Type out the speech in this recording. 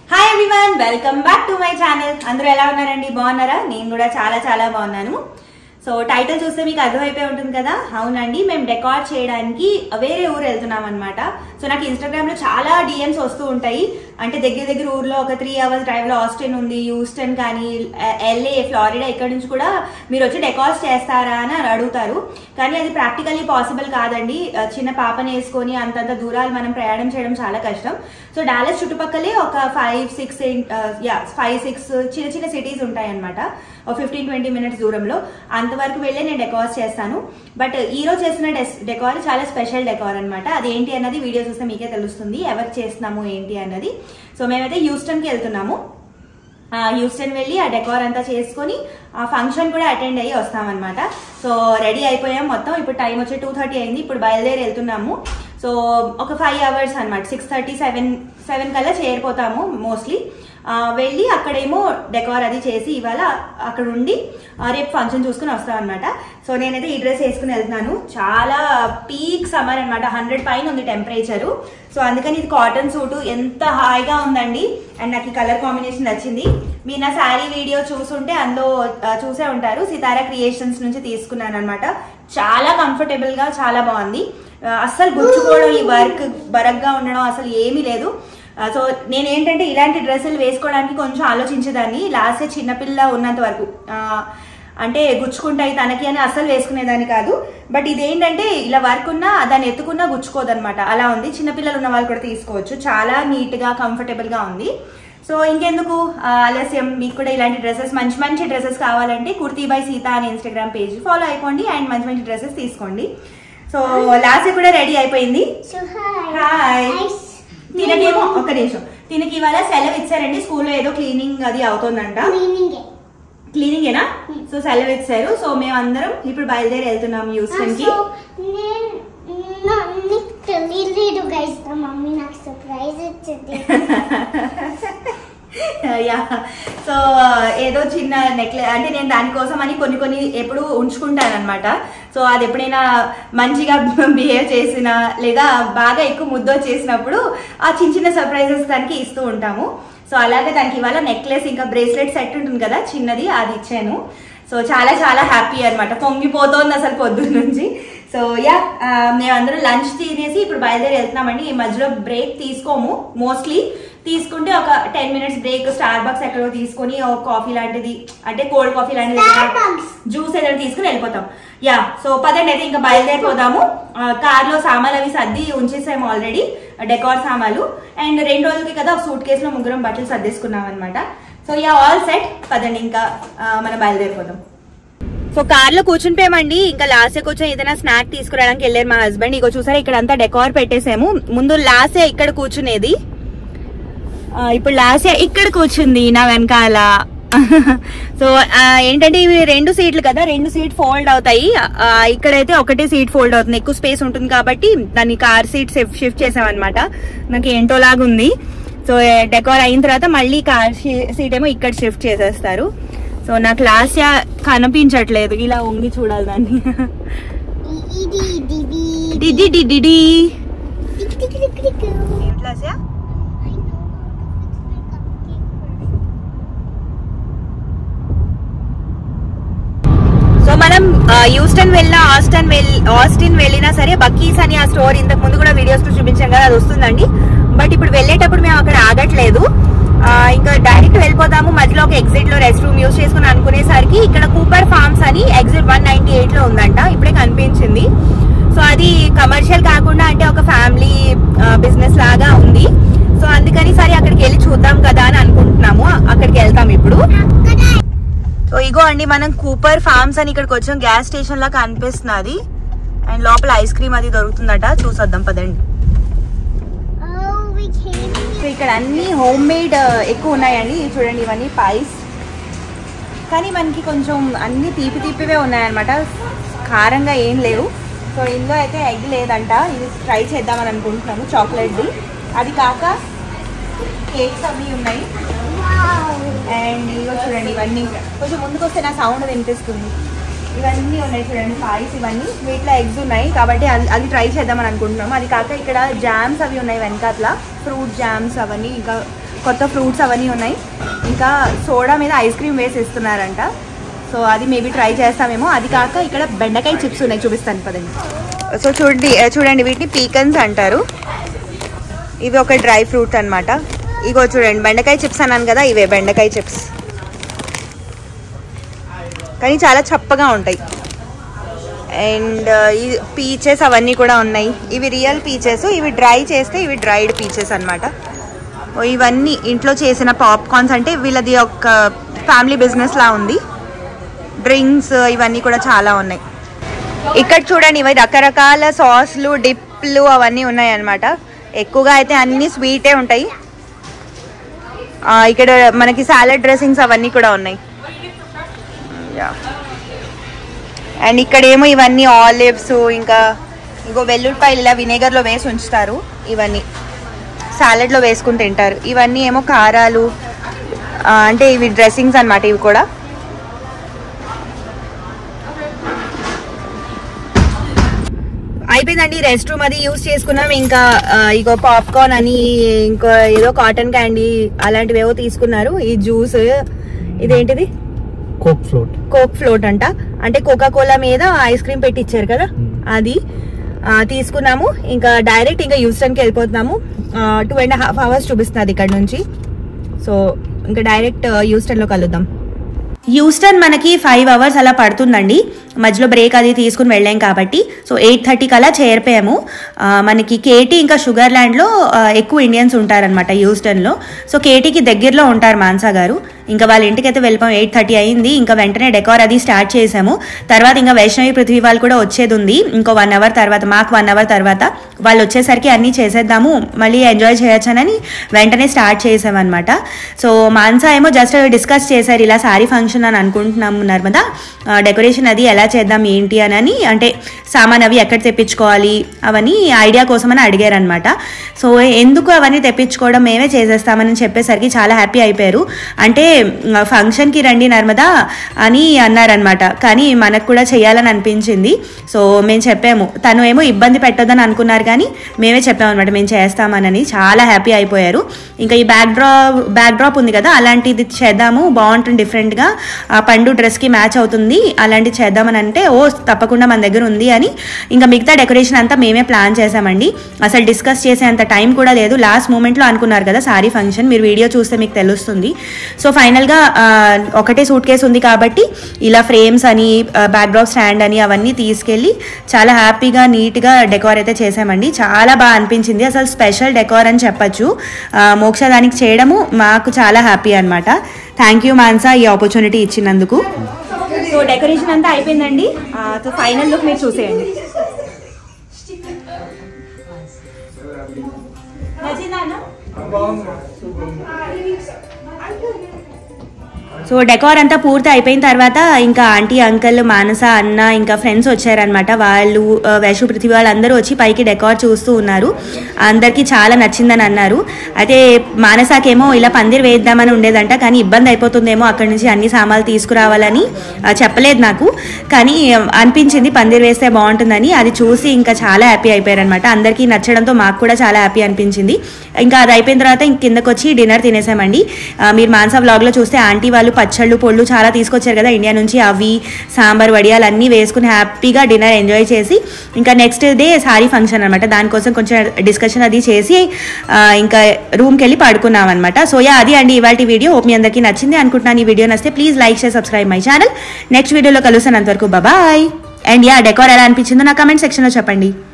Hi everyone welcome back to my channel అందరూ ఎలా ఉన్నారండి బాగున్నారా నేను కూడా చాలా చాలా బాగున్నాను సో టైటిల్ చూస్తే మీకు అర్థమైపోయి ఉంటుంది కదా అవునండి మేము డెకార్ చేయడానికి వేరే ఊరు వెళ్తున్నాం అనమాట సో నాకు ఇన్స్టాగ్రామ్ లో చాలా డిఎమ్స్ వస్తూ ఉంటాయి అంటే దగ్గర దగ్గర ఊర్లో ఒక త్రీ అవర్స్ డ్రైవ్ లో ఆస్టిన్ ఉంది యూస్టన్ కానీ ఎల్ఏ ఫ్లారిడా ఇక్కడ నుంచి కూడా మీరు వచ్చి డెకార్స్ చేస్తారా అని అడుగుతారు కానీ అది ప్రాక్టికల్లీ పాసిబుల్ కాదండి ఆ, చిన్న పాపని వేసుకొని అంతంత దూరాలు మనం ప్రయాణం చేయడం చాలా కష్టం సో డాలస్ చుట్టుపక్కలే ఒక five six yeah five six చిన్న చిన్న సిటీస్ ఉంటాయి అనమాట ఒక ఫిఫ్టీన్ ట్వంటీ మినిట్స్ దూరంలో అంతవరకు వెళ్ళి నేను డెకార్ చేస్తాను బట్ ఈ రోజు చేసిన డెకార్ చాలా స్పెషల్ డెకార్ అనమాట అది ఏంటి అన్నది వీడియో చూస్తే మీకే తెలుస్తుంది ఎవరు చేస్తున్నాము ఏంటి అన్నది సో మేమైతే హ్యూస్టన్కి వెళ్తున్నాము ఆ, హ్యూస్టన్ వెళ్ళి ఆ డెకార్ అంతా చేసుకొని ఆ ఫంక్షన్ కూడా అటెండ్ అయ్యి వస్తామన్నమాట సో రెడీ అయిపోయాం మొత్తం ఇప్పుడు టైం వచ్చి టూ థర్టీ అయింది ఇప్పుడు బయలుదేరి వెళ్తున్నాము సో ఒక ఫైవ్ అవర్స్ అనమాట సిక్స్ థర్టీ సెవెన్ సెవెన్ కల్లా చేరిపోతాము మోస్ట్లీ వెళ్ళి అక్కడేమో డెకార్ అది చేసి ఇవాళ అక్కడ ఉండి ఆ, రేపు ఫంక్షన్ చూసుకుని వస్తాం అనమాట సో నేనైతే ఈ డ్రెస్ వేసుకుని వెళ్తున్నాను చాలా పీక్ సమ్మర్ అనమాట హండ్రెడ్ పైన ఉంది టెంపరేచరు సో అందుకని ఇది కాటన్ సూటు ఎంత హాయిగా ఉందండి అండ్ నాకు ఈ కలర్ కాంబినేషన్ నచ్చింది మీరు నా శారీ వీడియో చూసుంటే అందులో ఆ, చూసే ఉంటారు సితారా క్రియేషన్స్ నుంచి తీసుకున్నాను అనమాట చాలా కంఫర్టబుల్ గా చాలా బాగుంది ఆ, అస్సలు గుచ్చుకోవడం ఈ వర్క్ బరగ్గా ఉండడం అసలు ఏమీ లేదు ఆ, సో నేను ఏంటంటే ఇలాంటి డ్రెస్సులు వేసుకోవడానికి కొంచెం ఆలోచించేదాన్ని లాస్ట్ చిన్నపిల్ల ఉన్నంత వరకు ఆ, అంటే గుచ్చుకుంటాయి తనకి అని అస్సలు వేసుకునేదాన్ని కాదు బట్ ఇదేంటంటే ఇలా వర్క్ ఉన్నా దాన్ని ఎత్తుకున్నా గుచ్చుకోదన్నమాట అలా ఉంది చిన్నపిల్లలు ఉన్న వాళ్ళు కూడా తీసుకోవచ్చు చాలా నీట్ గా కంఫర్టబుల్ గా ఉంది సో ఇంకెందుకు ఆ, ఆలస్యం మీకు కూడా ఇలాంటి డ్రెస్సెస్ మంచి మంచి డ్రెస్సెస్ కావాలంటే కుర్తీ బై సీత అనే ఇన్స్టాగ్రామ్ పేజ్ ఫాలో అయిపోండి అండ్ మంచి మంచి డ్రెస్సెస్ తీసుకోండి సో లాస్ట్ కూడా రెడీ అయిపోయింది So hi. Hi Hi. తినకేమో ఒక నిమిషం తినకి ఇవాళ సెలవు ఇచ్చారండి స్కూల్లో ఏదో క్లీనింగ్ అది అవుతుందంట Cleaning it. క్లీనింగ్ ఏనా సో సెలవు ఇచ్చారు సో మేము అందరం ఇప్పుడు బయలుదేరి వెళ్తున్నాం హ్యూస్టన్ కి So, నేను no, నీకు తెలియలేదు guys నా మమ్మీ నాకు సర్ప్రైజ్ ఇచ్చింది యా సో ఏదో చిన్న నెక్లెస్ అంటే నేను దానికోసం అని కొన్ని కొన్ని ఎప్పుడు ఉంచుకుంటాను అనమాట సో అది ఎప్పుడైనా మంచిగా బిహేవ్ చేసిన లేదా బాగా ఎక్కువ ముద్ద చేసినప్పుడు ఆ చిన్న చిన్న సర్ప్రైజెస్ దానికి ఇస్తూ ఉంటాము సో అలాగే దానికి ఇవాళ నెక్లెస్ ఇంకా బ్రేస్లెట్ సెట్ ఉంటుంది కదా చిన్నది అది ఇచ్చాను సో చాలా చాలా హ్యాపీ అనమాట పొంగిపోతోంది అసలు పొద్దున్న నుంచి సో యా మేమందరం లంచ్ తినేసి ఇప్పుడు బయలుదేరి వెళ్తున్నామండి ఈ మధ్యలో బ్రేక్ తీసుకోము మోస్ట్లీ తీసుకుంటే ఒక ten minutes break Starbucks ఎక్కడో తీసుకొని ఒక కాఫీ లాంటిది అంటే కోల్డ్ కాఫీ లాంటిది Starbucks. జ్యూస్ ఏదైనా తీసుకుని వెళ్ళిపోతాం యా సో పదండి అయితే ఇంకా బయలుదేరిపోదాము కార్ లో సామాన్లు అవి సర్ది ఉంచేసాము ఆల్రెడీ డెకార్ సామాన్లు అండ్ రెండు రోజులకి కదా ఒక సూట్ కేసులో ముగ్గురం బట్టలు సర్దేసుకున్నాం అనమాట సో యా ఆల్ సెట్ పదండి ఇంకా ఆ, మనం బయలుదేరిపోదాం సో కార్ లో కూర్చునిపోయామండి ఇంకా లాస్ట్ కూర్చొని ఏదైనా స్నాక్ తీసుకురావడానికి వెళ్ళారు మా హస్బెండ్ ఇగో చూసారా ఇక్కడ అంతా డెకార్ పెట్టేసాము ముందు లాసే ఇక్కడ కూర్చునేది ఆ, ఇప్పుడు లాస్ట్ ఇక్కడ కూర్చుంది నా వెనకాల సో ఆ, ఏంటంటే ఇవి రెండు సీట్లు కదా రెండు సీట్ ఫోల్డ్ అవుతాయి ఆ, ఇక్కడైతే ఒకటే సీట్ ఫోల్డ్ అవుతుంది ఎక్కువ స్పేస్ ఉంటుంది కాబట్టి దాన్ని కార్ సీట్ షిఫ్ట్ చేసామన్నమాట నాకు ఏంటో లాగా ఉంది సో డెకార్ అయిన తర్వాత మళ్ళీ కార్ సీట్ ఏమో ఇక్కడ షిఫ్ట్ చేసేస్తారు సో నాకు లాస్ట్ కనిపించట్లేదు ఇలా ఉంగి చూడాలి దాన్ని ఇ- ఇది ఇది ఇది డిడి డిడి tick tick tick tick. Lasya I know how to fix my cupcake first. So మనం ఆ, హ్యూస్టన్ వెళ్ళినా ఆస్టన్ వెళ్ళి ఆస్టిన్ వెళ్ళినా సరే బక్కీస్ అని ఆ స్టోర్ ఇంతకు ముందు కూడా వీడియోస్ లో చూపించాం కదా అది వస్తుందండి బట్ ఇప్పుడు వెళ్ళేటప్పుడు మేము అక్కడ ఆగట్లేదు ఆ, ఇంకా డైరెక్ట్ వెళ్ళిపోతాము మధ్యలో ఒక ఎగ్జిట్ లో రెస్ట్ రూమ్ యూస్ చేసుకుని అనుకునేసరికి ఇక్కడ కూపర్ ఫార్మ్స్ అని ఎగ్జిట్ వన్ నైన్టీ ఎయిట్ లో ఉందంట ఇప్పుడే కనిపించింది సో అది కమర్షియల్ కాకుండా అంటే ఒక ఫ్యామిలీ బిజినెస్ లాగా ఉంది సో అందుకని సరే అక్కడికి వెళ్ళి చూద్దాం కదా అని అనుకుంటున్నాము అక్కడికి వెళ్తాం ఇప్పుడు అక్కడ సో ఇగో అండి మనం కూపర్ ఫార్మ్స్ అని ఇక్కడికి వచ్చాం గ్యాస్ స్టేషన్ లా కనిపిస్తున్నది అండ్ లోపల ఐస్ క్రీమ్ అది దొరుకుతుందట చూసొద్దాం పదండి oh we came సో ఇక్కడ అన్ని హోమ్ మేడ్ ఎక్కువ ఉన్నాయండి ఇవి చూడండి ఇవన్నీ పైస్ కానీ మనకి కొంచెం అన్ని తీపి తీపివే ఉన్నాయన్నమాట కారంగా ఏం లేవు సో ఇందులో అయితే ఎగ్ లేదంట ఇది ట్రై చేద్దామని అనుకుంటున్నాము చాక్లెట్ది అది కాక కేక్స్ అవి ఉన్నాయి wow అండ్ ఇదిగో చూడండి ఇవన్నీ కొంచెం ముందుకు వస్తే నా సౌండ్ వినిపిస్తుంది ఇవన్నీ ఉన్నాయి చూడండి పాయిస్ ఇవన్నీ వీటిలో ఎగ్స్ ఉన్నాయి కాబట్టి అది అది ట్రై చేద్దామని అనుకుంటున్నాం అది కాక ఇక్కడ జామ్స్ అవి ఉన్నాయి వెనకాతల ఫ్రూట్ జామ్స్ అవన్నీ ఇంకా కొత్త ఫ్రూట్స్ అవన్నీ ఉన్నాయి ఇంకా సోడా మీద ఐస్ క్రీమ్ వేసి ఇస్తున్నారంట సో అది మేబీ ట్రై చేస్తామేమో అది కాక ఇక్కడ బెండకాయ చిప్స్ ఉన్నాయి చూపిస్తాను పదండి సో చూడండి చూడండి వీటిని పీకన్స్ అంటారు ఇవి ఒక డ్రై ఫ్రూట్ అన్నమాట ఇగో చూడండి బెండకాయ చిప్స్ అన్నాను కదా ఇవే బెండకాయ చిప్స్ కానీ చాలా చప్పగా ఉంటాయి అండ్ ఈ పీచెస్ అవన్నీ కూడా ఉన్నాయి ఇవి రియల్ పీచెస్ ఇవి డ్రై చేస్తే ఇవి డ్రైడ్ పీచెస్ అనమాట ఇవన్నీ ఇంట్లో చేసిన పాప్కార్న్స్ అంటే వీళ్ళది ఒక ఫ్యామిలీ బిజినెస్ లా ఉంది డ్రింక్స్ ఇవన్నీ కూడా చాలా ఉన్నాయి ఇక్కడ చూడండి ఇవి రకరకాల సాస్లు డిప్లు అవన్నీ ఉన్నాయి అన్నమాట ఎక్కువగా అయితే అన్ని స్వీటే ఉంటాయి ఆ, ఇక్కడ మనకి సాలడ్ డ్రెస్సింగ్స్ అవన్నీ కూడా ఉన్నాయి అండ్ ఇక్కడేమో ఇవన్నీ ఆలివ్స్ ఇంకా ఇంకో వెల్లుల్లిపాయలు ఇలా వినేగర్లో వేసి ఉంచుతారు ఇవన్నీ సాలెడ్లో వేసుకుని తింటారు ఇవన్నీ ఏమో కారాలు ఆ, అంటే ఇవి డ్రెస్సింగ్స్ అన్నమాట ఇవి కూడా అయిపోయిందండి రెస్ట్ రూమ్ అది యూస్ చేసుకున్నాం ఇంకా ఆ, ఇగో పాప్కార్న్ అని ఇంకో ఏదో కాటన్ క్యాండీ అలాంటివి ఏవో తీసుకున్నారు ఈ జ్యూస్ ఇదేంటిది కోక్ ఫ్లోట్ కోక్ ఫ్లోట్ అంట అంటే కోకా కోలా మీద ఐస్ క్రీమ్ పెట్టి ఇచ్చారు కదా అది ఆ, తీసుకున్నాము ఇంకా డైరెక్ట్ ఇంకా యూస్టన్ కి వెళ్ళిపోతున్నాము టూ అండ్ హాఫ్ అవర్స్ చూపిస్తుంది ఇక్కడ నుంచి సో ఇంకా డైరెక్ట్ యూస్టన్ లో కలుద్దాం యూస్టన్ మనకి ఫైవ్ అవర్స్ అలా పడుతుందండి మధ్యలో బ్రేక్ అది తీసుకుని వెళ్ళాం కాబట్టి సో ఎయిట్ థర్టీకి అలా చేరిపోయాము ఆ, మనకి కేటీ ఇంకా షుగర్ ల్యాండ్లో ఆ, ఎక్కువ ఇండియన్స్ ఉంటారనమాట యూస్టన్లో సో కేటీకి దగ్గరలో ఉంటారు మాన్సా గారు ఇంకా వాళ్ళ ఇంటికి అయితే వెళ్ళిపోయాం ఎయిట్ థర్టీ అయింది ఇంకా వెంటనే డెకార్ అది స్టార్ట్ చేసాము తర్వాత ఇంకా వైష్ణవి పృథ్వీ వాళ్ళు కూడా వచ్చేది ఉంది ఇంకో వన్ అవర్ తర్వాత మాకు వన్ అవర్ తర్వాత వాళ్ళు వచ్చేసరికి అన్నీ చేసేద్దాము మళ్ళీ ఎంజాయ్ చేయొచ్చనని వెంటనే స్టార్ట్ చేసామన్నమాట సో మాన్సా ఏమో జస్ట్ డిస్కస్ చేశారు ఇలా సారీ ఫంక్షన్ అని అనుకుంటున్నాము నర్మదా డెకరేషన్ అది ఎలా చేద్దాం ఏంటి అని అని అంటే సామాన్ అవి ఎక్కడ తెప్పించుకోవాలి అవన్నీ ఐడియా కోసమని అడిగారు అనమాట సో ఎందుకు అవన్నీ తెప్పించుకోవడం మేమే చేసేస్తామని చెప్పేసరికి చాలా హ్యాపీ అయిపోయారు అంటే ఫంక్షన్కి రండి నర్మదా అని అన్నారనమాట కానీ మనకు కూడా చేయాలని అనిపించింది సో మేము చెప్పాము తను ఏమో ఇబ్బంది పెట్టొద్దని అనుకున్నారు కానీ మేమే చెప్పాము అనమాట మేము చేస్తామనని చాలా హ్యాపీ అయిపోయారు ఇంకా ఈ బ్యాక్ డ్రాప్ బ్యాక్ డ్రాప్ ఉంది కదా అలాంటిది చేద్దాము బాగుంటుంది డిఫరెంట్గా ఆ పండు డ్రెస్కి మ్యాచ్ అవుతుంది అలాంటిది చేద్దామని అంటే ఓ తప్పకుండా మన దగ్గర ఉంది అని ఇంకా మిగతా డెకరేషన్ అంతా మేమే ప్లాన్ చేసామండి అసలు డిస్కస్ చేసేంత టైం కూడా లేదు లాస్ట్ మూమెంట్లో అనుకున్నారు కదా సారీ ఫంక్షన్ మీరు వీడియో చూస్తే మీకు తెలుస్తుంది సో ఫైనల్గా ఆ, ఒకటే సూట్ కేసు ఉంది కాబట్టి ఇలా ఫ్రేమ్స్ అని బ్యాక్ డ్రాప్ స్టాండ్ అని అవన్నీ తీసుకెళ్ళి చాలా హ్యాపీగా నీట్గా డెకార్ అయితే చేసామండి చాలా బాగా అనిపించింది అసలు స్పెషల్ డెకార్ అని చెప్పచ్చు ఆ, మోక్ష దానికి చేయడము మాకు చాలా హ్యాపీ అనమాట థ్యాంక్ యూ మాన్సా ఈ ఆపర్చునిటీ ఇచ్చినందుకు సో డెకరేషన్ అంతా అయిపోయిందండి సో ఫైనల్ లుక్ మీరు చూసేయండి నచ్చిందా అన్న సో డెకార్ అంతా పూర్తి అయిపోయిన తర్వాత ఇంకా ఆంటీ అంకల్ మానస అన్న ఇంకా ఫ్రెండ్స్ వచ్చారనమాట వాళ్ళు ఆ, వైషు పృథ్వీ వాళ్ళందరూ వచ్చి పైకి డెకార్ చూస్తూ ఉన్నారు అందరికీ చాలా నచ్చిందని అన్నారు అయితే మానసాకేమో ఇలా పందిరి వేద్దామని ఉండేదంట కానీ ఇబ్బంది అయిపోతుందేమో అక్కడి నుంచి అన్ని సామాన్లు తీసుకురావాలని ఆ, చెప్పలేదు నాకు కానీ ఆ, అనిపించింది పందిరి వేస్తే బాగుంటుందని అది చూసి ఇంకా చాలా హ్యాపీ అయిపోయారనమాట అందరికీ నచ్చడంతో మాకు కూడా చాలా హ్యాపీ అనిపించింది ఇంకా అది అయిపోయిన తర్వాత ఇంక కిందకు వచ్చి డిన్నర్ తినేసామండి ఆ, మీరు మాన్సా వ్లాగ్లో చూస్తే ఆంటీ వాళ్ళు పచ్చళ్ళు పొళ్ళు చాలా తీసుకొచ్చారు కదా ఇండియా నుంచి అవి సాంబార్ వడియాలు అన్నీ వేసుకుని హ్యాపీగా డిన్నర్ ఎంజాయ్ చేసి ఇంకా నెక్స్ట్ డే సారీ ఫంక్షన్ అనమాట దానికోసం కొంచెం డిస్కషన్ అది చేసి ఆ, ఇంకా రూమ్కి వెళ్ళి పడుకున్నాం అనమాట సో యా అది అండి ఇవాళ వీడియో హోప్ మీ అందరికీ నచ్చింది అనుకుంటున్నాను ఈ వీడియో నచ్చితే please like share subscribe my channel next వీడియోలో కలుస్తాను అంతవరకు బాయ్ అండ్ యా డెకార్ ఎలా అనిపించిందో నా కమెంట్ సెక్షన్లో చెప్పండి